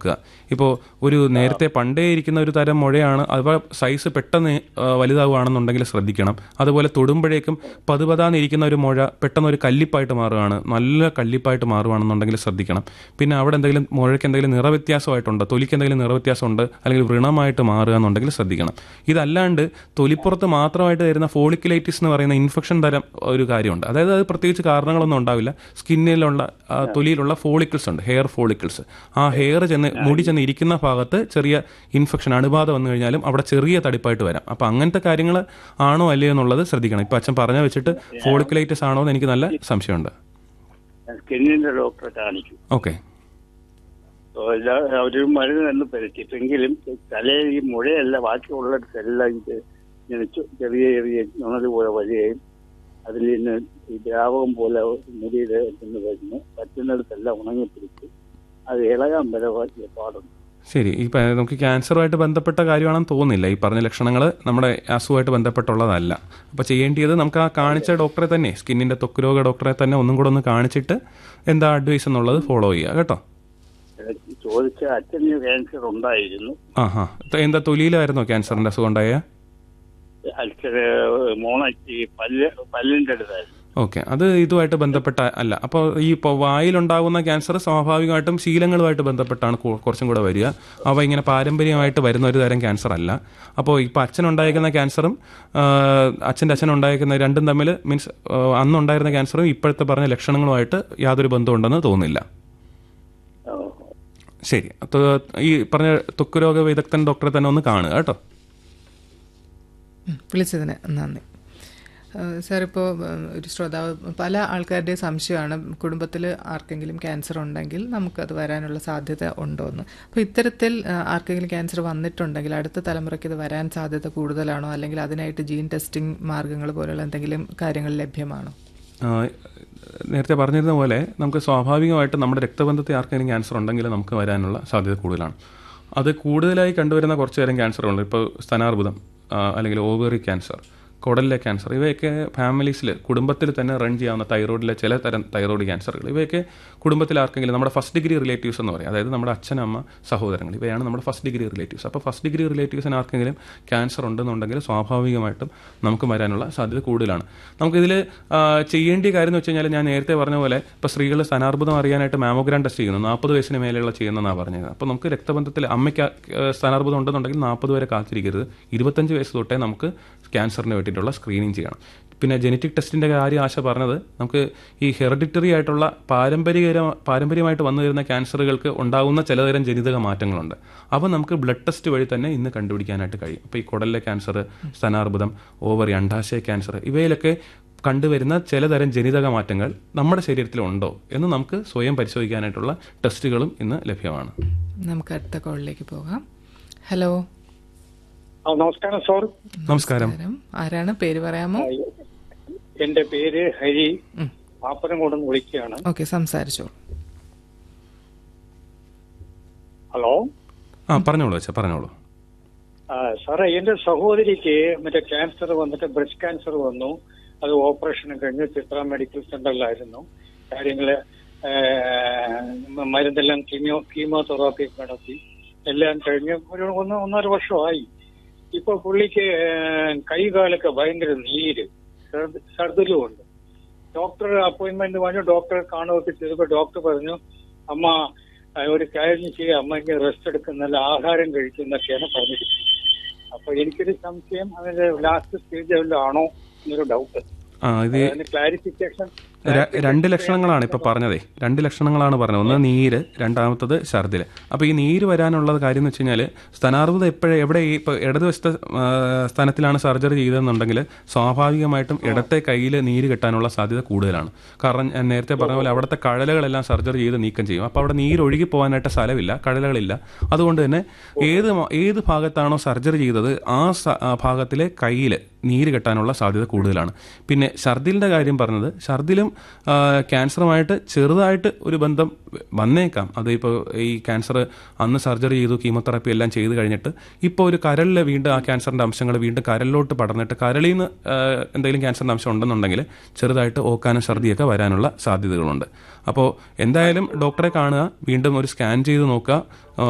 നോക്കുക ഇപ്പോൾ ഒരു നേരത്തെ പണ്ടേ ഇരിക്കുന്ന ഒരു തരം മുഴയാണ് അഥവാ സൈസ് പെട്ടെന്ന് ആ, വലുതാവുകയാണെന്നുണ്ടെങ്കിൽ ശ്രദ്ധിക്കണം അതുപോലെ തൊടുമ്പോഴേക്കും പതുപതാന്നിരിക്കുന്ന ഒരു മുഴ പെട്ടെന്ന് ഒരു കല്ലിപ്പായിട്ട് മാറുകയാണ് നല്ല കല്ലിപ്പായിട്ട് മാറുകയാണെന്നുണ്ടെങ്കിൽ ശ്രദ്ധിക്കണം പിന്നെ അവിടെ എന്തെങ്കിലും മുഴയ്ക്ക് എന്തെങ്കിലും നിറവ്യത്യാസമായിട്ടുണ്ടോ തൊലിക്ക് എന്തെങ്കിലും നിറവ്യത്യാസമുണ്ട് അല്ലെങ്കിൽ വ്രണമായിട്ട് മാറുക എന്നുണ്ടെങ്കിൽ ശ്രദ്ധിക്കണം ഇതല്ലാണ്ട് തൊലിപ്പുറത്ത് മാത്രമായിട്ട് വരുന്ന ഫോളിക്കുലൈറ്റിസ് എന്ന് പറയുന്ന ഇൻഫെക്ഷൻ തരം ഒരു കാര്യമുണ്ട് അതായത് അത് പ്രത്യേകിച്ച് കാരണങ്ങളൊന്നും ഉണ്ടാവില്ല സ്കിന്നിലുള്ള ആ, തൊലിയിലുള്ള ഫോളിക്കിൾസ് ഉണ്ട് ഹെയർ ഫോളിക്കിൾസ് ആ ഹെയർ ചെന്ന് മുടി ചെന്ന് ഇരിക്കുന്ന ഭാഗത്ത് ചെറിയ ഇൻഫെക്ഷൻ അണുബാധ വന്നു കഴിഞ്ഞാലും അവിടെ ചെറിയ തടിപ്പായിട്ട് വരാം അപ്പം അങ്ങനത്തെ കാര്യങ്ങൾ ആണോ അല്ലയോ എന്നുള്ളത് ശ്രദ്ധിക്കണം ഇപ്പം അച്ഛൻ പറഞ്ഞ വെച്ചിട്ട് ഫോളിക്കുലൈറ്റിസ് ആണോ എന്ന് എനിക്ക് നല്ല സംശയമുണ്ട് സ്കിന്നിന്റെ ഡോക്ടറെ കാണിക്കും ഓക്കെ അപ്പൊ എല്ലാ- അവര് മരുന്ന് തന്നെ പരത്തിട്ടെങ്കിലും തലയിൽ ഈ മുഴയല്ല ബാക്കിയുള്ളിടത്തെല്ലാം ഇത് ഇങ്ങനെ ചെ- ചെറിയ ചെറിയ നുണല് പോലെ വരികയും അതിൽ നിന്ന് ഈ ദ്രാവകം പോലെ മുടിയിൽ നിന്ന് വരുന്നു പറ്റുന്നിടത്തെല്ലാം ഉണങ്ങിപ്പിടിച്ച് അത് ഇളകാൻ വരെ വലിയ പാടുണ്ട് ശരി ഈ പ- നമുക്ക് ക്യാൻസറുമായിട്ട് ബന്ധപ്പെട്ട കാര്യമാണെന്ന് തോന്നുന്നില്ല ഈ പറഞ്ഞ ലക്ഷണങ്ങൾ നമ്മുടെ അസുഖമായിട്ട് ബന്ധപ്പെട്ടുള്ളതല്ല അപ്പോൾ ചെയ്യേണ്ടത് നമുക്ക് ആ കാണിച്ച ഡോക്ടറെ തന്നെ സ്കിന്നിന്റെ ത്വക്ക് രോഗ ഡോക്ടറെ തന്നെ ഒന്നും കൂടെ ഒന്ന് കാണിച്ചിട്ട് എന്താ അഡ്വൈസ് എന്നുള്ളത് ഫോളോ ചെയ്യുക കേട്ടോ ചോദിച്ച അച്ഛന് ക്യാൻസർ ഉണ്ടായിരുന്നു ആ ഹാ എന്താ തൊലിയിലായിരുന്നോ ക്യാൻസറിന്റെ അസുഖം ഉണ്ടായ അച്ഛന് മോണയ്ക്ക് പല്ല് പല്ലിന്റെ അടുത്തായിരുന്നു ഓക്കെ അത് ഇതുമായിട്ട് ബന്ധപ്പെട്ട അല്ല അപ്പോൾ ഈ ഇപ്പോൾ വായിലുണ്ടാകുന്ന ക്യാൻസർ സ്വാഭാവികമായിട്ടും ശീലങ്ങളുമായിട്ട് ബന്ധപ്പെട്ടാണ് കു- കുറച്ചും കൂടെ വരിക അവ ഇങ്ങനെ പാരമ്പര്യമായിട്ട് വരുന്ന ഒരു തരം ക്യാൻസർ അല്ല അപ്പോൾ ഇപ്പോൾ അച്ഛനുണ്ടായിരിക്കുന്ന ക്യാൻസറും ആ, അച്ഛൻ്റെ അച്ഛൻ ഉണ്ടായിരിക്കുന്ന രണ്ടും തമ്മിൽ മീൻസ് അന്നുണ്ടായിരുന്ന ക്യാൻസറും ഇപ്പോഴത്തെ പറഞ്ഞ ലക്ഷണങ്ങളുമായിട്ട് യാതൊരു ബന്ധമുണ്ടെന്ന് തോന്നുന്നില്ല ശരി അപ്പോൾ ഈ പറഞ്ഞ ത്വക്ക് രോഗ വിദഗ്ധൻ ഡോക്ടറെ തന്നെ ഒന്ന് കാണുക കേട്ടോ ഉം, വിളിച്ചതിന് നന്ദി സാർ ഇപ്പോൾ ഒരു ശ്രോതാവ് പല ആൾക്കാരുടെയും സംശയമാണ് കുടുംബത്തിൽ ആർക്കെങ്കിലും ക്യാൻസർ ഉണ്ടെങ്കിൽ നമുക്കത് വരാനുള്ള സാധ്യത ഉണ്ടോ എന്ന് അപ്പോൾ ഇത്തരത്തിൽ ആ, ആർക്കെങ്കിലും ക്യാൻസർ വന്നിട്ടുണ്ടെങ്കിൽ അടുത്ത തലമുറയ്ക്ക് ഇത് വരാൻ സാധ്യത കൂടുതലാണോ അല്ലെങ്കിൽ അതിനായിട്ട് ജീൻ ടെസ്റ്റിംഗ് മാർഗങ്ങൾ പോലുള്ള എന്തെങ്കിലും കാര്യങ്ങൾ ലഭ്യമാണോ ആ, നേരത്തെ പറഞ്ഞിരുന്ന പോലെ നമുക്ക് സ്വാഭാവികമായിട്ട് നമ്മുടെ രക്തബന്ധത്തിൽ ആർക്കെങ്കിലും ക്യാൻസർ ഉണ്ടെങ്കിൽ നമുക്ക് വരാനുള്ള സാധ്യത കൂടുതലാണ് അത് കൂടുതലായി കണ്ടുവരുന്ന കുറച്ച് തരം ക്യാൻസറുണ്ട് ഇപ്പോൾ സ്തനാർബുദം ആ, അല്ലെങ്കിൽ ഓവറി ക്യാൻസർ കുടലിലെ ക്യാൻസർ ഇവയൊക്കെ ഫാമിലീസിൽ കുടുംബത്തിൽ തന്നെ റൺ ചെയ്യാവുന്ന തൈറോയിഡിലെ ചില തരം തൈറോയിഡ് ക്യാൻസറുകൾ ഇവയൊക്കെ കുടുംബത്തിൽ ആർക്കെങ്കിലും നമ്മുടെ ഫസ്റ്റ് ഡിഗ്രി റിലേറ്റീവ്സ് എന്ന് പറയും അതായത് നമ്മുടെ അച്ഛനമ്മ സഹോദരങ്ങൾ ഇവയാണ് നമ്മുടെ ഫസ്റ്റ് ഡിഗ്രി റിലേറ്റീവ്സ് അപ്പോൾ ഫസ്റ്റ് ഡിഗ്രി റിലേറ്റീവ്സിന് ആർക്കെങ്കിലും ക്യാൻസർ ഉണ്ടെന്നുണ്ടെങ്കിൽ സ്വാഭാവികമായിട്ടും നമുക്ക് വരാനുള്ള സാധ്യത കൂടുതലാണ് നമുക്കിതിൽ ചെയ്യേണ്ട കാര്യം എന്ന് വെച്ച് കഴിഞ്ഞാൽ ഞാൻ നേരത്തെ പറഞ്ഞ പോലെ ഇപ്പോൾ സ്ത്രീകൾ സ്ഥാനാർബുദം അറിയാനായിട്ട് മാമോഗ്രാം ടെസ്റ്റ് ചെയ്യുന്നു നാൽപ്പത് വയസ്സിന് മേലെയുള്ള ചെയ്യുന്നതെന്നാണ് പറഞ്ഞത് അപ്പോൾ നമുക്ക് രക്തബന്ധത്തിൽ അമ്മയ്ക്ക് ആ, സ്ഥാനാർബുദം ഉണ്ടെന്നുണ്ടെങ്കിൽ നാൽപ്പത് വരെ കാത്തിരിക്കരുത് ഇരുപത്തഞ്ച് വയസ്സ് തൊട്ടേ നമുക്ക് ക്യാൻസറിന് വേണ്ടിയിട്ടുള്ള സ്ക്രീനിങ് ചെയ്യണം പിന്നെ ജനറ്റിക് ടെസ്റ്റിന്റെ കാര്യം ആശ പറഞ്ഞത് നമുക്ക് ഈ ഹെറിഡിറ്ററി ആയിട്ടുള്ള പാരമ്പര്യ പാരമ്പര്യമായിട്ട് വന്നു വരുന്ന ക്യാൻസറുകൾക്ക് ഉണ്ടാകുന്ന ചിലതരം ജനിതക മാറ്റങ്ങളുണ്ട് അവ നമുക്ക് ബ്ലഡ് ടെസ്റ്റ് വഴി തന്നെ ഇന്ന് കണ്ടുപിടിക്കാനായിട്ട് കഴിയും അപ്പോൾ ഈ കുടലിലെ ക്യാൻസർ സ്തനാർബുദം ഓവറി അണ്ടാശയ ക്യാൻസർ ഇവയിലൊക്കെ കണ്ടുവരുന്ന ചിലതരം ജനിതക മാറ്റങ്ങൾ നമ്മുടെ ശരീരത്തിലുണ്ടോ എന്ന് നമുക്ക് സ്വയം പരിശോധിക്കാനായിട്ടുള്ള ടെസ്റ്റുകളും ഇന്ന് ലഭ്യമാണ് നമുക്ക് അടുത്ത കോളിലേക്ക് പോകാം ഹലോ ആ, നമസ്കാരം സാർ നമസ്കാരം നമസ്കാരം ആരാണ് പേര് പറയാമോ എന്റെ പേര് ഹരി ഉം. പാപ്പനംകോട് നിന്ന് വിളിക്കുകയാണ് ഓക്കെ സംസാരിച്ചോ ഹലോ ആ പറഞ്ഞോളൂ അച്ഛാ പറഞ്ഞോളൂ ആ, സാറേ എന്റെ സഹോദരിക്ക് മറ്റേ ക്യാൻസർ വന്നിട്ട് ബ്രസ്റ്റ് ക്യാൻസർ വന്നു അത് ഓപ്പറേഷൻ കഴിഞ്ഞ് ചിത്ര മെഡിക്കൽ സെന്ററിലായിരുന്നു കാര്യങ്ങള് ആ, മരുന്നെല്ലാം കീമിയോ കീമോതെറാപ്പി നടത്തി എല്ലാം കഴിഞ്ഞ് ഒരു ഒന്ന് ഒന്നര വർഷമായി ഇപ്പൊ പുള്ളിക്ക് കൈകാലൊക്കെ ഭയങ്കര നീര് ഛർദ്- ഛർദിലും ഉണ്ട് ഡോക്ടർ അപ്പോയിന്റ്മെന്റ് വാങ്ങി ഡോക്ടറെ കാണുകയൊക്കെ ചെയ്തപ്പോ ഡോക്ടർ പറഞ്ഞു അമ്മ ആ, ഒരു കാര്യം ചെയ്യുക അമ്മയ്ക്ക് റെസ്റ്റ് എടുക്കുന്നില്ല ആഹാരം കഴിക്കുന്നൊക്കെയാണ് പറഞ്ഞിരിക്കുന്നത് അപ്പൊ എനിക്കൊരു സംശയം അതിന്റെ ലാസ്റ്റ് സ്റ്റേജ് വല്ലതും ആണോ എന്നൊരു ഡൗട്ട് ആ ഇത് അതിന് ക്ലാരിഫിക്കേഷൻ ര- രണ്ട് ലക്ഷണങ്ങളാണ് ഇപ്പൊ പറഞ്ഞതേ രണ്ട് ലക്ഷണങ്ങളാണ് പറഞ്ഞത് ഒന്ന് നീര് രണ്ടാമത്തത് ഛർദിൽ അപ്പൊ ഈ നീര് വരാനുള്ള കാര്യം എന്ന് വെച്ച് കഴിഞ്ഞാൽ സ്ഥാനാർബുദം എപ്പോഴും എവിടെ ഈ ഇപ്പൊ ഇടതുവശത്തെ ആ, സ്ഥാനത്തിലാണ് സർജറി ചെയ്തതെന്നുണ്ടെങ്കിൽ സ്വാഭാവികമായിട്ടും ഇടത്തെ കയ്യിൽ നീര് കെട്ടാനുള്ള സാധ്യത കൂടുതലാണ് കാരണം ഞാൻ നേരത്തെ പറഞ്ഞ പോലെ അവിടുത്തെ കഴലുകളെല്ലാം സർജറി ചെയ്ത് നീക്കം ചെയ്യും അപ്പോൾ അവിടെ നീര് ഒഴുകി പോകാനായിട്ട് സ്ഥലമില്ല കഴലുകളില്ല അതുകൊണ്ട് തന്നെ ഏത് മ- ഏത് ഭാഗത്താണോ സർജറി ചെയ്തത് ആ സ- ആ ഭാഗത്തിലെ കയ്യിൽ നീര് കെട്ടാനുള്ള സാധ്യത കൂടുതലാണ് പിന്നെ ഛർദിലിന്റെ കാര്യം പറഞ്ഞത് ഛർദിലും ആ, ക്യാൻസറുമായിട്ട് ചെറുതായിട്ട് ഒരു ബന്ധം വന്നേക്കാം അത് ഇപ്പോൾ ഈ ക്യാൻസർ അന്ന് സർജറി ചെയ്തു കീമോതെറാപ്പി എല്ലാം ചെയ്ത് കഴിഞ്ഞിട്ട് ഇപ്പോൾ ഒരു കരളിൽ വീണ്ടും ആ ക്യാൻസറിന്റെ അംശങ്ങൾ വീണ്ടും കരളിലോട്ട് പടർന്നിട്ട് കരളിൽ നിന്ന് ആ, എന്തെങ്കിലും ക്യാൻസറിന്റെ അംശം ഉണ്ടെന്നുണ്ടെങ്കിൽ ചെറുതായിട്ട് ഓക്കാനും ഛർദിയൊക്കെ വരാനുള്ള സാധ്യതകളുണ്ട് അപ്പോൾ എന്തായാലും ഡോക്ടറെ കാണുക വീണ്ടും ഒരു സ്കാൻ ചെയ്ത് നോക്കുക